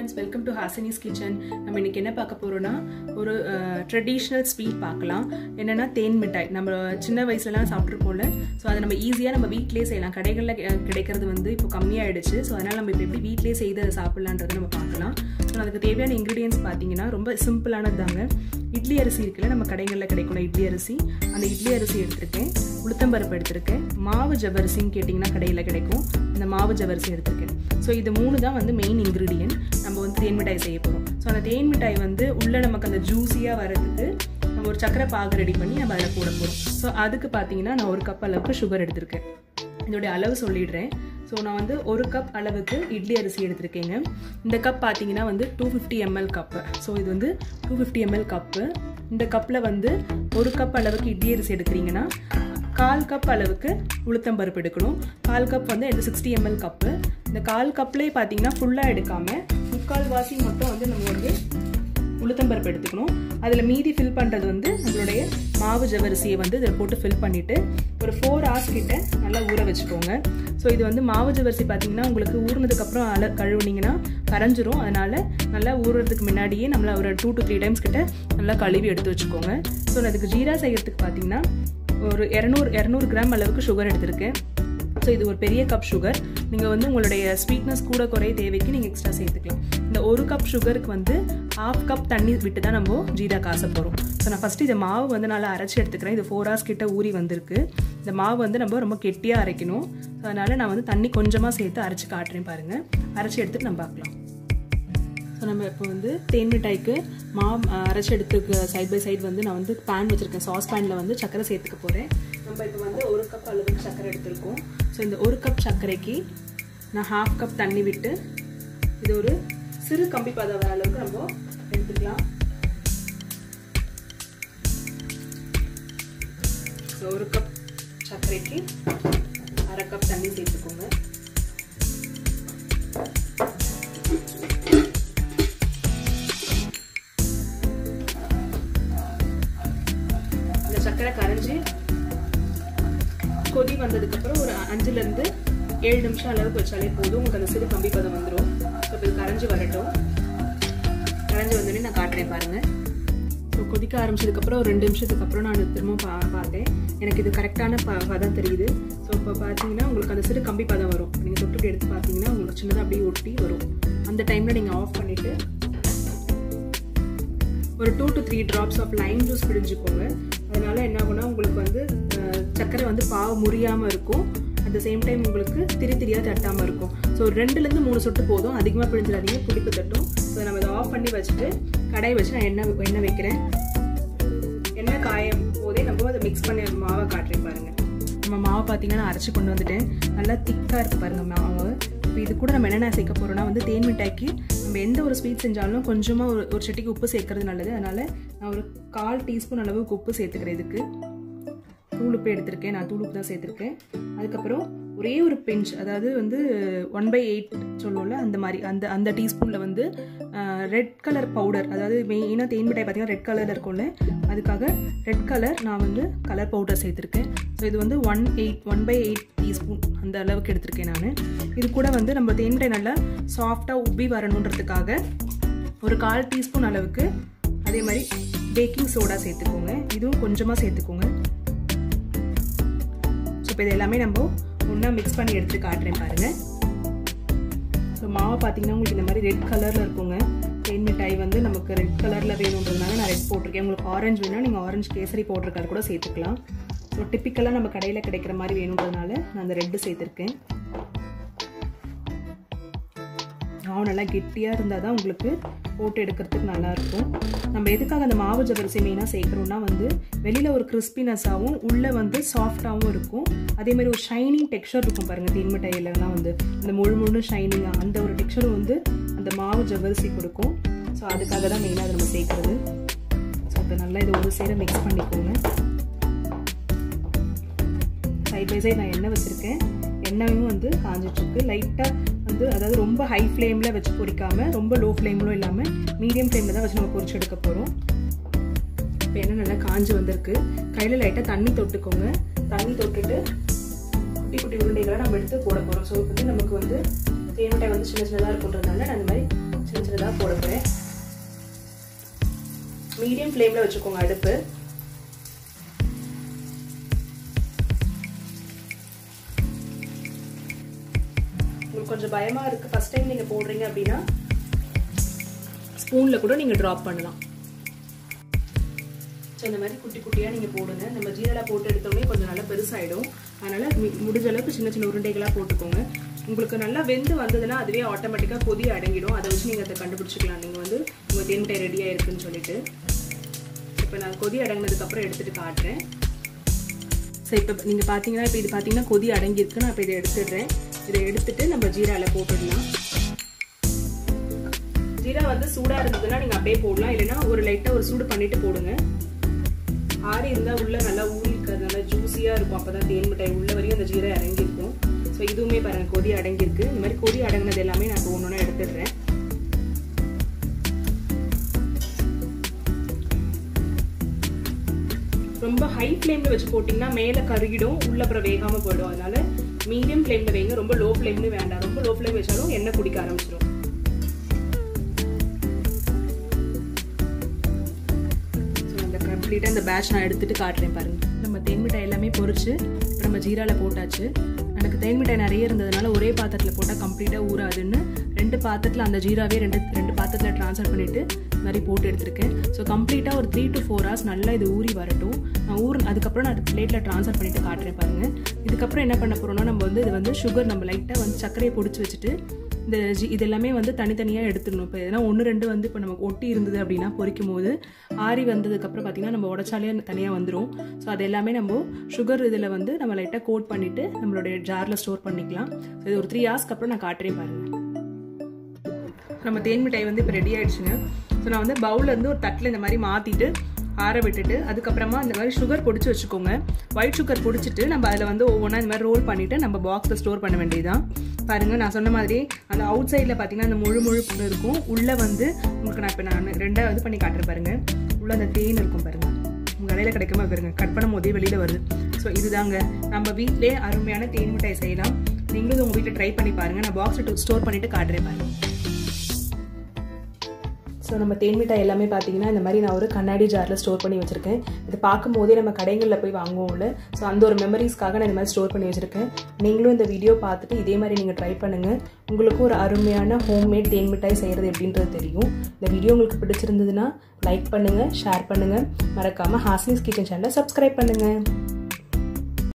friends welcome to Hasini's kitchen நம்ம இன்னைக்கு என்ன பார்க்க போறோம்னா ஒரு ட்ரெடிஷ்னல் ஸ்வீட் பார்க்கலாம் என்னன்னா தேன் மிட்டாய் நம்ம சின்ன வயசுலலாம் சாப்பிட்ருப்போம்ல ஸோ அதை நம்ம ஈஸியாக நம்ம வீட்டிலேயே செய்யலாம் கடைகளில் கி- கிடைக்கிறது வந்து இப்போ கம்மியாயிடுச்சு ஸோ அதனால் நம்ம இப்போ எப்படி வீட்டிலேயே செய்து அதை சாப்பிட்லான்றதை நம்ம பார்க்கலாம் ஸோ அதுக்கு தேவையான இன்க்ரீடியன்ஸ் பார்த்தீங்கன்னா ரொம்ப சிம்பிளானது தாங்க இட்லி அரிசி இருக்குல்ல நம்ம கடைகளில் கிடைக்கணும் இட்லி அரிசி அந்த இட்லி அரிசி எடுத்திருக்கேன் உளுத்தம்பருப்பு எடுத்திருக்கேன் மாவு ஜவ்வரிசின்னு கேட்டிங்கன்னா கடையில் கிடைக்கும் அந்த மாவு ஜவ்வரிசி எடுத்திருக்கேன் ஸோ இது மூணு தான் வந்து மெயின் இன்க்ரீடியன்ட் நம்ம வந்து தேன் மிட்டாய் செய்ய போகிறோம் ஸோ அந்த தேன் மிட்டாய் வந்து உள்ளே நமக்கு அந்த ஜூஸியாக வரதுக்கு நம்ம ஒரு சக்கரை பாகு ரெடி பண்ணி நம்ம அதில் போட போகிறோம் ஸோ அதுக்கு பார்த்தீங்கன்னா நான் ஒரு கப் அளவுக்கு சுகர் எடுத்திருக்கேன் இதோடைய அளவு சொல்லிடுறேன் ஸோ நான் வந்து ஒரு கப் அளவுக்கு இட்லி அரிசி எடுத்திருக்கேங்க இந்த கப் பார்த்தீங்கன்னா வந்து two fifty ml cup so இது வந்து டூ ஃபிஃப்டி எம்எல் கப்பு இந்த கப்பில் வந்து ஒரு கப் அளவுக்கு இட்லி அரிசி எடுக்கிறீங்கன்னா கால் கப் அளவுக்கு உளுத்தம்பருப்பு எடுக்கணும் கால் கப் வந்து இது சிக்ஸ்டி எம்எல் கப்பு இந்த கால் கப்லேயே பார்த்தீங்கன்னா ஃபுல்லாக எடுக்காமல் முக்கால் வாசி மட்டும் வந்து நம்ம வந்து உளுத்தம்பருப்பு எடுத்துக்கணும் அதில் மீதி ஃபில் பண்ணுறது வந்து நம்மளுடைய மாவு ஜவரிசியை வந்து இதில் போட்டு ஃபில் பண்ணிவிட்டு ஒரு ஃபோர் ஹவர்ஸ் கிட்ட நல்லா ஊற வச்சுக்கோங்க ஸோ இது வந்து மாவு ஜவரிசி பார்த்தீங்கன்னா உங்களுக்கு ஊறினதுக்கப்புறம் அல கழுவுனீங்கன்னா கரைஞ்சிரும் அதனால் நல்லா ஊறுறதுக்கு முன்னாடியே நம்மள ஒரு டூ டு த்ரீ டைம்ஸ் கிட்ட நல்லா கழுவி எடுத்து வச்சுக்கோங்க ஸோ நான் அதுக்கு ஜீரா செய்யறதுக்கு பார்த்தீங்கன்னா ஒரு இரநூறு இரநூறு கிராம் அளவுக்கு சுகர் எடுத்திருக்கேன் ஸோ இது ஒரு பெரிய கப் சுகர் நீங்கள் வந்து உங்களுடைய ஸ்வீட்னஸ் கூட குறைய தேவைக்கு நீங்கள் எக்ஸ்ட்ரா சேர்த்துக்கலாம் இந்த ஒரு கப் சுகருக்கு வந்து ஹாஃப் கப் தண்ணி விட்டு தான் நம்ம ஜீரா காச போகிறோம் ஸோ நான் ஃபஸ்ட்டு இந்த மாவு வந்து நல்லா அரைச்சி எடுத்துக்கிறேன் இது ஃபோர் ஹவர்ஸ் கிட்ட ஊறி வந்திருக்கு இந்த மாவு வந்து நம்ம ரொம்ப கெட்டியாக அரைக்கணும் ஸோ அதனால் நான் வந்து தண்ணி கொஞ்சமாக சேர்த்து அரைச்சி காட்டுறேன் பாருங்கள் அரைச்சி எடுத்துட்டு நம்ம பார்க்கலாம் ஸோ நம்ம இப்போ வந்து தேன் மிட்டாய்க்கு மாவு அஹ், அரைச்சி எடுத்துக்க சைட் பை சைடு வந்து நான் வந்து பேன் வச்சுருக்கேன் சாஸ் பேனில் வந்து சர்க்கரை சேர்த்துக்க போகிறேன் நம்ம இப்போ வந்து ஒரு கப் அளவுக்கு சர்க்கரை எடுத்திருக்கோம் ஸோ இந்த ஒரு கப் சர்க்கரைக்கு நான் ஹாஃப் கப் தண்ணி விட்டு இது ஒரு சிறு கம்பி பதம் வர அளவுக்கு நம்ம எடுத்துக்கலாம் ஸோ ஒரு கப் சர்க்கரைக்கு அரை கப் தண்ணி சேர்த்துக்கோங்க இந்த சர்க்கரை கரைஞ்சி கொதி வந்ததுக்கப்புறம் ஒரு அஞ்சுலேருந்து ஏழு நிமிஷம் அளவுக்கு வச்சாலே போதும் உங்களுக்கு அந்த சிறு கம்பி பதம் வந்துடும் ஸோ இது கரைஞ்சி வரட்டும் கரைஞ்சி வந்தோடனே நான் காட்டுறேன் பாருங்கள் ஸோ கொதிக்க ஆரம்பிச்சதுக்கப்புறம் ஒரு ரெண்டு நிமிஷத்துக்கு அப்புறம் நான் திரும்ப பா பார்த்தேன் எனக்கு இது கரெக்டான ப பதம் தெரியுது ஸோ இப்போ பார்த்தீங்கன்னா உங்களுக்கு அந்த சிறு கம்பி பதம் வரும் நீங்கள் தொட்டுட்டு எடுத்து பார்த்தீங்கன்னா உங்களுக்கு சின்னதாக அப்படியே ஒட்டி வரும் அந்த டைமில் நீங்கள் ஆஃப் பண்ணிவிட்டு ஒரு two to three drops of lime juice பிடிஞ்சுக்கோங்க அதனால என்ன ஆகும்னா உங்களுக்கு வந்து அஹ், சர்க்கரை வந்து பாவு முறியாமல் இருக்கும் அட் த சேம் டைம் உங்களுக்கு திரி திரியாக தட்டாமல் இருக்கும் ஸோ ரெண்டுலேருந்து மூணு சொட்டு போதும் அதிகமாக பிழிஞ்சிடாதீங்க புளிப்பு தட்டும் ஸோ நம்ம இதை ஆஃப் பண்ணி வச்சுட்டு கடாய் வச்சு நான் எண்ணெய் எண்ணெய் வைக்கிறேன் எண்ணெய் காயும் போதே நம்ம அதை மிக்ஸ் பண்ணி மாவை காட்டுறேன் பாருங்க நம்ம மாவை பார்த்தீங்கன்னா நான் அரைச்சி கொண்டு வந்துட்டேன் நல்லா திக்காக இருக்குது பாருங்க மாவு இப்போ இது கூட நம்ம என்னென்ன சேர்க்க போகிறோம்னா வந்து தேன் மிட்டாய்க்கு நம்ம எந்த ஒரு ஸ்வீட் செஞ்சாலும் கொஞ்சமாக ஒரு ஒரு சட்டிக்கு உப்பு சேர்க்கறது நல்லது அதனால் நான் ஒரு கால் டீஸ்பூன் அளவுக்கு உப்பு சேர்த்துக்கிறேன் இதுக்கு தூள் உப்பு எடுத்திருக்கேன் நான் தூள் உப்பு தான் சேர்த்துருக்கேன் அதுக்கப்புறம் ஒரே ஒரு பிஞ்ச் அதாவது வந்து ஒன் பை எயிட் சொல்லுவோம்ல அந்த மாதிரி அந்த அந்த டீஸ்பூனில் வந்து ரெட் கலர் பவுடர் அதாவது மெயினாக தேன் மிட்டாய் பார்த்தீங்கன்னா ரெட் கலரில் இருக்கும்ல அதுக்காக ரெட் கலர் நான் வந்து கலர் பவுடர் சேர்த்துருக்கேன் ஸோ இது வந்து one eight one by eight teaspoon அந்த அளவுக்கு எடுத்திருக்கேன் நான் இது கூட வந்து நம்ம தேன் மிட்டாய் நல்லா சாஃப்டாக உப்பி வரணுன்றதுக்காக ஒரு கால் டீஸ்பூன் அளவுக்கு அதே மாதிரி பேக்கிங் சோடா சேர்த்துக்கோங்க இதுவும் கொஞ்சமாக சேர்த்துக்கோங்க ஸோ இப்போ இது எல்லாமே நம்ம ஒன்றா மிக்ஸ் பண்ணி எடுத்து காட்டுறேன் பாருங்கள் ஸோ மாவை பார்த்தீங்கன்னா உங்களுக்கு இந்த மாதிரி ரெட் கலரில் இருக்குங்க தேன் மிட்டாய் வந்து நமக்கு ரெட் கலரில் வேணுன்றதுனால நான் ரெட் போட்டிருக்கேன் உங்களுக்கு ஆரஞ்சு வேணும்னா நீங்கள் ஆரஞ்சு கேசரி பவுடர் கலர் கூட சேர்த்துக்கலாம் ஸோ டிப்பிக்கலாக நம்ம கடையில் கிடைக்கிற மாதிரி வேணுன்றதுனால நான் அந்த ரெட்டு சேர்த்துருக்கேன் மாவு நல்லா கெட்டியாக இருந்தால் தான் உங்களுக்கு போட்டு எடுக்கிறதுக்கு நல்லாயிருக்கும் நம்ம எதுக்காக அந்த மாவு ஜவரிசி மெயினாக சேர்க்குறோம்னா வந்து வெளியில் ஒரு கிறிஸ்பினஸாகவும் உள்ளே வந்து சாஃப்டாகவும் இருக்கும் அதேமாதிரி ஒரு ஷைனிங் டெக்ஸ்சர் இருக்கும் பாருங்கள் தேன் மிட்டாயிலலாம் வந்து அந்த முழு முழு ஷைனிங்காக அந்த ஒரு டெக்ஸ்சரும் வந்து அந்த மாவு ஜவரிசி கொடுக்கும் ஸோ அதுக்காக தான் மெயினாக அதை நம்ம சேர்க்குறது ஸோ இப்போ நல்லா இதை ஒரு சேர மிக்ஸ் பண்ணிக்கோங்க சைட் பை சைட் நான் எண்ணெய் வச்சுருக்கேன் எண்ணெயும் வந்து காஞ்சிட்ருக்கு லைட்டாக வந்து அதாவது ரொம்ப ஹை ஃப்ளேமில் வச்சு பொரிக்காமல் ரொம்ப லோ ஃப்ளேம்லும் இல்லாமல் மீடியம் ஃப்ளேமில் தான் வச்சு நம்ம பொரிச்சு எடுக்க போகிறோம் இப்போ எண்ணெய் நல்லா காஞ்சி வந்திருக்கு கையில் லைட்டாக தண்ணி தொட்டுக்கோங்க தண்ணி தொட்டுட்டு குட்டி குட்டி உருண்டைகளை நம்ம எடுத்து போட போகிறோம் ஸோ வந்து நமக்கு வந்து தேன் மிட்டாய் வந்து சின்ன சின்னதாக இருக்குன்றதுனால நான் இந்த மாதிரி சின்ன சின்னதாக போட போகிறேன் மீடியம் ஃப்ளேமில் வச்சுக்கோங்க அடுப்பு உங்களுக்கு கொஞ்சம் பயமாக இருக்குது ஃபஸ்ட் டைம் நீங்கள் போடுறீங்க அப்படின்னா ஸ்பூனில் கூட நீங்கள் ட்ராப் பண்ணலாம் ஸோ இந்த மாதிரி குட்டி குட்டியாக நீங்கள் போடுங்க நம்ம ஜீரலா போட்டு எடுத்தோடனே கொஞ்சம் நல்லா பெருசாகிடும் அதனால் முடிஞ்ச அளவுக்கு சின்ன சின்ன உருண்டைகளாக போட்டுக்கோங்க உங்களுக்கு நல்லா வெந்து வந்ததுன்னா அதுவே ஆட்டோமேட்டிக்காக கொதி அடங்கிடும் அதை வச்சு நீங்கள் அதை கண்டுபிடிச்சிக்கலாம் நீங்கள் வந்து உங்கள் தேன்மிட்டாய் ரெடியாக இருக்குன்னு சொல்லிட்டு இப்போ நான் கொதி அடங்கினதுக்கப்புறம் எடுத்துகிட்டு காட்டுறேன் ஸோ இப்போ நீங்கள் பார்த்தீங்கன்னா இப்போ இது பார்த்தீங்கன்னா கொதி அடங்கியிருக்கு நான் இப்போ இதை எடுத்துடுறேன் இதை எடுத்துட்டு நம்ம ஜீராவில் போட்டுடலாம் ஜீரா வந்து சூடாக இருந்ததுன்னா நீங்கள் அப்படியே போடலாம் இல்லைன்னா ஒரு லைட்டாக ஒரு சூடு பண்ணிட்டு போடுங்க ஆறி இருந்தால் உள்ளே நல்லா ஊறி நல்லா ஜூஸியாக இருக்கும் அப்போ தான் தேன் மிட்டாய் உள்ள வரையும் அந்த ஜீரா இறங்கியிருக்கும் ஸோ இதுவுமே பாருங்கள் கொதி அடங்கியிருக்கு இந்த மாதிரி கொதி அடங்கினது எல்லாமே நான் இப்போ ஒன்று ஒன்று எடுத்துடுறேன் ரொம்ப ஹை ஃப்ளேமில் வச்சு போட்டிங்கன்னா மேலே கருகிடும் உள்ள அப்புறம் வேகாமல் போயிடும் அதனால மீடியம் ஃப்ளேமில் வைங்க ரொம்ப லோ ஃப்ளேம்னு வேண்டாம் ரொம்ப லோ ஃப்ளேம் வச்சாலும் எண்ணெய் குடிக்க ஆரம்பிச்சிடும் கம்ப்ளீட்டாக இந்த பேட்ச் நான் எடுத்துகிட்டு காட்டுறேன் பாருங்கள் நம்ம தேன் மிட்டாய் எல்லாமே பொறிச்சு இப்போ நம்ம ஜீராவில் போட்டாச்சு எனக்கு தேன் மிட்டாய் நிறைய இருந்ததுனால ஒரே பாத்திரத்தில் போட்டால் கம்ப்ளீட்டாக ஊறாதுன்னு ரெண்டு பாத்திரத்தில் அந்த ஜீராவே ரெண்டு ரெண்டு பாத்திரத்தில் ட்ரான்ஸ்ஃபர் பண்ணிவிட்டு இந்த மாதிரி போட்டு எடுத்திருக்கேன் ஸோ கம்ப்ளீட்டாக ஒரு த்ரீ டு ஃபோர் ஹவர்ஸ் நல்லா இது ஊறி வரட்டும் நான் ஊர் அதுக்கப்புறம் நான் பிளேட்டில் ட்ரான்ஸ்ஃபர் பண்ணிவிட்டு காட்டுறேன் பாருங்கள் இதுக்கப்புறம் என்ன பண்ண போகிறோம்னா நம்ம வந்து இது வந்து சுகர் நம்ம லைட்டாக வந்து சர்க்கரையை பிடிச்சி வச்சுட்டு இந்த ஜி இது எல்லாமே வந்து தனித்தனியாக எடுத்துடணும் இப்போ எதனா ஒன்று ரெண்டு வந்து இப்போ நமக்கு ஒட்டி இருந்தது அப்படின்னா பொரிக்கும் போது ஆறி வந்ததுக்கப்புறம் பார்த்திங்கன்னா நம்ம உடச்சாலே தனியாக வந்துடும் ஸோ அது எல்லாமே நம்ம சுகர் இதில் வந்து நம்ம லைட்டாக கோட் பண்ணிவிட்டு நம்மளுடைய ஜாரில் ஸ்டோர் பண்ணிக்கலாம் ஸோ இது ஒரு த்ரீ ஹவர்ஸ்க்கு அப்புறம் நான் காட்டுறேன் பாருங்கள் நம்ம தேன் மிட்டாய் வந்து இப்போ ரெடி ஆயிடுச்சுங்க ஸோ நான் வந்து பவுலேருந்து ஒரு தட்டில் இந்த மாதிரி மாற்றிட்டு ஆற விட்டுட்டு அதுக்கப்புறமா இந்த மாதிரி சுகர் பொடிச்சு வச்சுக்கோங்க ஒயிட் சுகர் பொடிச்சிட்டு நம்ம அதில் வந்து ஒவ்வொன்றா இந்த மாதிரி ரோல் பண்ணிவிட்டு நம்ம பாக்ஸில் ஸ்டோர் பண்ண வேண்டியதுதான் பாருங்கள் நான் சொன்ன மாதிரி அந்த அவுட் சைடில் பார்த்தீங்கன்னா அந்த முழு முழு இருக்கும் உள்ளே வந்து உங்களுக்கு நான் இப்போ நான் ரெண்டாக இது பண்ணி காட்டுறேன் பாருங்கள் உள்ளே அந்த தேன் இருக்கும் பாருங்கள் உங்கள் கடையில் கிடைக்காம பாருங்க கட் பண்ணும் போதே வெளியில் வருது ஸோ இதுதாங்க நம்ம வீட்டிலே அருமையான தேன் மிட்டாய் செய்யலாம் நீங்களும் உங்கள் வீட்டில் ட்ரை பண்ணி பாருங்கள் நான் பாக்ஸில் ஸ்டோர் பண்ணிவிட்டு காட்டுறேன் பாருங்கள் ஸோ நம்ம தேன் மிட்டாய் எல்லாமே பார்த்தீங்கன்னா இந்த மாதிரி நான் ஒரு கண்ணாடி ஜாரில் ஸ்டோர் பண்ணி வச்சுருக்கேன் இது பார்க்கும்போதே நம்ம கடைகளில் போய் வாங்குவோம்ல ஸோ அந்த ஒரு மெமரிஸ்க்காக நான் இந்த மாதிரி ஸ்டோர் பண்ணி வச்சுருக்கேன் நீங்களும் இந்த வீடியோ பார்த்துட்டு இதே மாதிரி நீங்கள் ட்ரை பண்ணுங்கள் உங்களுக்கும் ஒரு அருமையான ஹோம்மேட் தேன் மிட்டாய் செய்கிறது எப்படின்றது தெரியும் இந்த வீடியோ உங்களுக்கு பிடிச்சிருந்ததுன்னா லைக் பண்ணுங்கள் ஷேர் பண்ணுங்கள் மறக்காமல் ஹாஸ்னிஸ் கிச்சன் சேனலை சப்ஸ்கிரைப் பண்ணுங்கள்